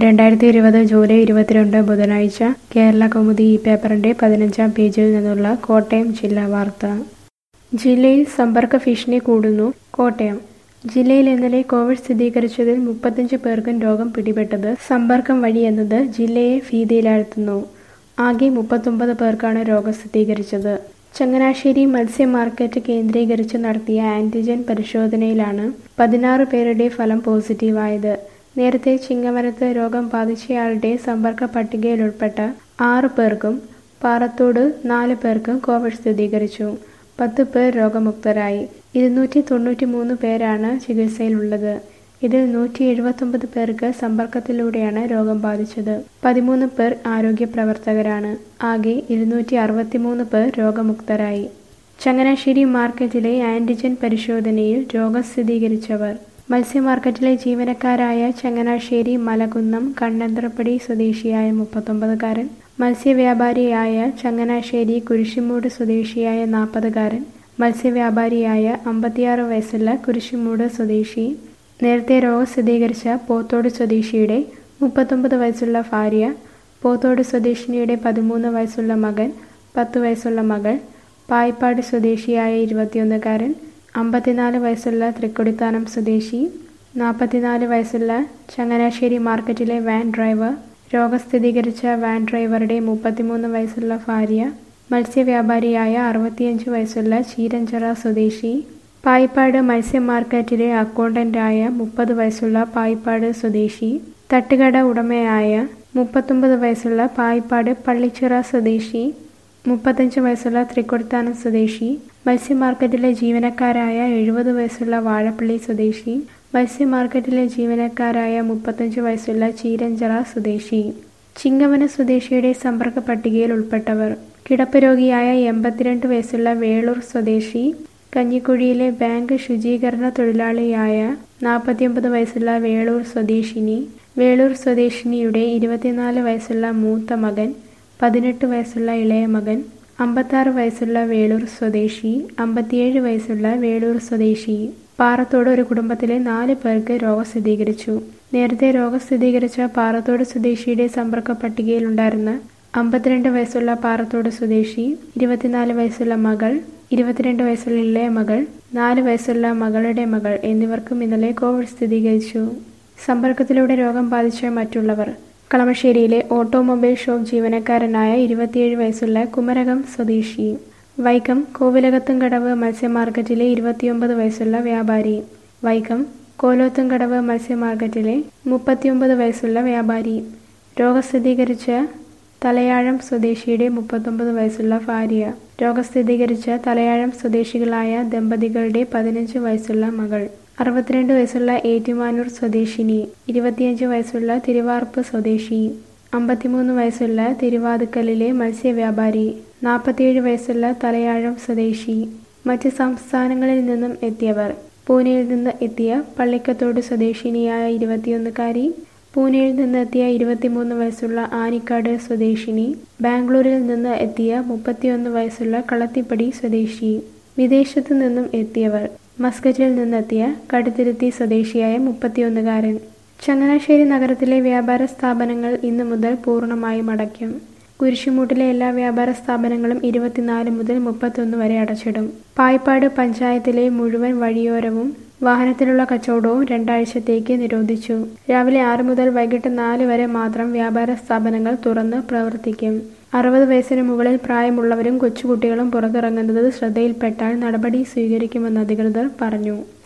രണ്ടായിരത്തി ഇരുപത് ജൂലൈ ഇരുപത്തിരണ്ട് ബുധനാഴ്ച കേരള കൗമുദി ഈ പേപ്പറിന്റെ പതിനഞ്ചാം പേജിൽ നിന്നുള്ള കോട്ടയം ജില്ലാ വാർത്ത ജില്ലയിൽ സമ്പർക്ക ഭീഷണി കൂടുന്നു കോട്ടയം ജില്ലയിൽ ഇന്നലെ കോവിഡ് സ്ഥിരീകരിച്ചതിൽ മുപ്പത്തഞ്ച് പേർക്കും രോഗം പിടിപെട്ടത് സമ്പർക്കം വഴിയെന്നത് ജില്ലയെ ഭീതിയിലാഴ്ത്തുന്നു ആകെ മുപ്പത്തൊമ്പത് പേർക്കാണ് രോഗം സ്ഥിരീകരിച്ചത് ചങ്ങനാശ്ശേരി മത്സ്യ മാർക്കറ്റ് കേന്ദ്രീകരിച്ച് നടത്തിയ ആന്റിജൻ പരിശോധനയിലാണ് പതിനാറ് പേരുടെ ഫലം പോസിറ്റീവായത് നേരത്തെ ചിങ്ങവനത്ത് രോഗം ബാധിച്ചയാളുടെ സമ്പർക്ക പട്ടികയിൽ ഉൾപ്പെട്ട ആറ് പേർക്കും പാറത്തോട് നാല് പേർക്കും കോവിഡ് സ്ഥിരീകരിച്ചു പത്ത് പേർ രോഗമുക്തരായി ഇരുന്നൂറ്റി തൊണ്ണൂറ്റി മൂന്ന് പേരാണ് ചികിത്സയിലുള്ളത് ഇതിൽ നൂറ്റി എഴുപത്തൊമ്പത് പേർക്ക് സമ്പർക്കത്തിലൂടെയാണ് രോഗം ബാധിച്ചത് പതിമൂന്ന് പേർ ആരോഗ്യ പ്രവർത്തകരാണ് ആകെ ഇരുന്നൂറ്റി അറുപത്തിമൂന്ന് പേർ രോഗമുക്തരായി ചങ്ങനാശ്ശേരി മാർക്കറ്റിലെ ആന്റിജൻ പരിശോധനയിൽ രോഗം സ്ഥിരീകരിച്ചവർ മത്സ്യമാർക്കറ്റിലെ ജീവനക്കാരായ ചങ്ങനാശ്ശേരി മലകുന്നം കണ്ണന്തറപ്പടി സ്വദേശിയായ മുപ്പത്തൊമ്പതുകാരൻ മത്സ്യവ്യാപാരിയായ ചങ്ങനാശ്ശേരി കുരിശിമൂട് സ്വദേശിയായ നാൽപ്പതുകാരൻ മത്സ്യവ്യാപാരിയായ അമ്പത്തിയാറ് വയസ്സുള്ള കുരിശിമൂട് സ്വദേശി നേരത്തെ രോഗം സ്ഥിരീകരിച്ച പോത്തോട് സ്വദേശിയുടെ മുപ്പത്തൊമ്പത് വയസ്സുള്ള ഭാര്യ പോത്തോട് സ്വദേശിനിയുടെ പതിമൂന്ന് വയസ്സുള്ള മകൻ പത്ത് വയസ്സുള്ള മകൾ പായിപ്പാട് സ്വദേശിയായ ഇരുപത്തിയൊന്നുകാരൻ അമ്പത്തിനാല് വയസ്സുള്ള തൃക്കൊടിത്താനം സ്വദേശി നാൽപ്പത്തിനാല് വയസ്സുള്ള ചങ്ങനാശ്ശേരി മാർക്കറ്റിലെ വാൻ ഡ്രൈവർ രോഗം സ്ഥിരീകരിച്ച വാൻ ഡ്രൈവറുടെ മുപ്പത്തിമൂന്ന് വയസ്സുള്ള ഭാര്യ മത്സ്യവ്യാപാരിയായ അറുപത്തിയഞ്ച് വയസ്സുള്ള ചീരഞ്ചിറ സ്വദേശി പായിപ്പാട് മത്സ്യ മാർക്കറ്റിലെ അക്കൗണ്ടന്റായ മുപ്പത് വയസ്സുള്ള പായിപ്പാട് സ്വദേശി തട്ടുകട ഉടമയായ മുപ്പത്തൊമ്പത് വയസ്സുള്ള പായിപ്പാട് പള്ളിച്ചിറ സ്വദേശി മുപ്പത്തഞ്ച് വയസ്സുള്ള തൃക്കൊടിത്താനം സ്വദേശി മത്സ്യ മാർക്കറ്റിലെ ജീവനക്കാരായ എഴുപത് വയസ്സുള്ള വാഴപ്പള്ളി സ്വദേശി മത്സ്യ മാർക്കറ്റിലെ ജീവനക്കാരായ മുപ്പത്തഞ്ച് വയസ്സുള്ള ചീരഞ്ചിറ സ്വദേശി ചിങ്ങവന സ്വദേശിയുടെ സമ്പർക്ക പട്ടികയിൽ ഉൾപ്പെട്ടവർ കിടപ്പ് രോഗിയായ എൺപത്തിരണ്ട് വയസ്സുള്ള വേളൂർ സ്വദേശി കഞ്ഞിക്കുഴിയിലെ ബാങ്ക് ശുചീകരണ തൊഴിലാളിയായ നാൽപ്പത്തിയൊമ്പത് വയസ്സുള്ള വേളൂർ സ്വദേശിനി വേളൂർ സ്വദേശിനിയുടെ ഇരുപത്തിനാല് വയസ്സുള്ള മൂത്ത മകൻ പതിനെട്ട് വയസ്സുള്ള ഇളയ മകൻ അമ്പത്താറ് വയസ്സുള്ള വേളൂർ സ്വദേശി അമ്പത്തിയേഴ് വയസ്സുള്ള വേളൂർ സ്വദേശി പാറത്തോട് ഒരു കുടുംബത്തിലെ നാല് പേർക്ക് രോഗം സ്ഥിരീകരിച്ചു നേരത്തെ രോഗം സ്ഥിരീകരിച്ച പാറത്തോട് സ്വദേശിയുടെ സമ്പർക്ക പട്ടികയിലുണ്ടായിരുന്ന അമ്പത്തിരണ്ട് വയസ്സുള്ള പാറത്തോട് സ്വദേശി ഇരുപത്തിനാല് വയസ്സുള്ള മകൾ ഇരുപത്തിരണ്ട് വയസ്സുള്ള ഇളയ മകൾ നാല് വയസ്സുള്ള മകളുടെ മകൾ എന്നിവർക്കും ഇന്നലെ കോവിഡ് സ്ഥിരീകരിച്ചു സമ്പർക്കത്തിലൂടെ രോഗം ബാധിച്ച മറ്റുള്ളവർ കളമശ്ശേരിയിലെ ഓട്ടോമൊബൈൽ ഷോപ്പ് ജീവനക്കാരനായ ഇരുപത്തിയേഴ് വയസ്സുള്ള കുമരകം സ്വദേശി വൈക്കം കോവിലകത്തുംകടവ് മത്സ്യമാർക്കറ്റിലെ ഇരുപത്തിയൊമ്പത് വയസ്സുള്ള വ്യാപാരി വൈക്കം കോലോത്തുംകടവ് മത്സ്യമാർക്കറ്റിലെ മുപ്പത്തിയൊമ്പത് വയസ്സുള്ള വ്യാപാരി രോഗം സ്ഥിരീകരിച്ച തലയാഴം സ്വദേശിയുടെ മുപ്പത്തൊമ്പത് വയസ്സുള്ള ഭാര്യ രോഗം സ്ഥിരീകരിച്ച തലയാഴം സ്വദേശികളായ ദമ്പതികളുടെ പതിനഞ്ച് വയസ്സുള്ള മകൾ അറുപത്തിരണ്ട് വയസ്സുള്ള ഏറ്റുമാനൂർ സ്വദേശിനി ഇരുപത്തിയഞ്ച് വയസ്സുള്ള തിരുവാർപ്പ് സ്വദേശി അമ്പത്തിമൂന്ന് വയസ്സുള്ള തിരുവാതുക്കലിലെ മത്സ്യവ്യാപാരി നാൽപ്പത്തിയേഴ് വയസ്സുള്ള തലയാഴം സ്വദേശി മറ്റ് സംസ്ഥാനങ്ങളിൽ നിന്നും എത്തിയവർ പൂനെയിൽ നിന്ന് എത്തിയ പള്ളിക്കത്തോട് സ്വദേശിനിയായ ഇരുപത്തിയൊന്നുകാരി പൂനെയിൽ നിന്നെത്തിയ ഇരുപത്തിമൂന്ന് വയസ്സുള്ള ആനിക്കാട് സ്വദേശിനി ബാംഗ്ലൂരിൽ നിന്ന് എത്തിയ മുപ്പത്തിയൊന്ന് വയസ്സുള്ള കളത്തിപ്പടി സ്വദേശി വിദേശത്തു നിന്നും എത്തിയവർ മസ്കറ്റിൽ നിന്നെത്തിയ കടുത്തിരുത്തി സ്വദേശിയായ മുപ്പത്തിയൊന്നുകാരൻ ചങ്ങനാശ്ശേരി നഗരത്തിലെ വ്യാപാര സ്ഥാപനങ്ങൾ ഇന്നു മുതൽ പൂർണ്ണമായും അടയ്ക്കും കുരിശുമൂട്ടിലെ എല്ലാ വ്യാപാര സ്ഥാപനങ്ങളും ഇരുപത്തിനാല് മുതൽ മുപ്പത്തൊന്ന് വരെ അടച്ചിടും പായിപ്പാട് പഞ്ചായത്തിലെ മുഴുവൻ വഴിയോരവും വാഹനത്തിലുള്ള കച്ചവടവും രണ്ടാഴ്ചത്തേക്ക് നിരോധിച്ചു രാവിലെ ആറ് മുതൽ വൈകിട്ട് നാല് വരെ മാത്രം വ്യാപാര സ്ഥാപനങ്ങൾ തുറന്ന് പ്രവർത്തിക്കും അറുപത് വയസ്സിന് മുകളിൽ പ്രായമുള്ളവരും കൊച്ചുകുട്ടികളും പുറത്തിറങ്ങുന്നത് ശ്രദ്ധയിൽപ്പെട്ടാൽ നടപടി സ്വീകരിക്കുമെന്ന് അധികൃതർ പറഞ്ഞു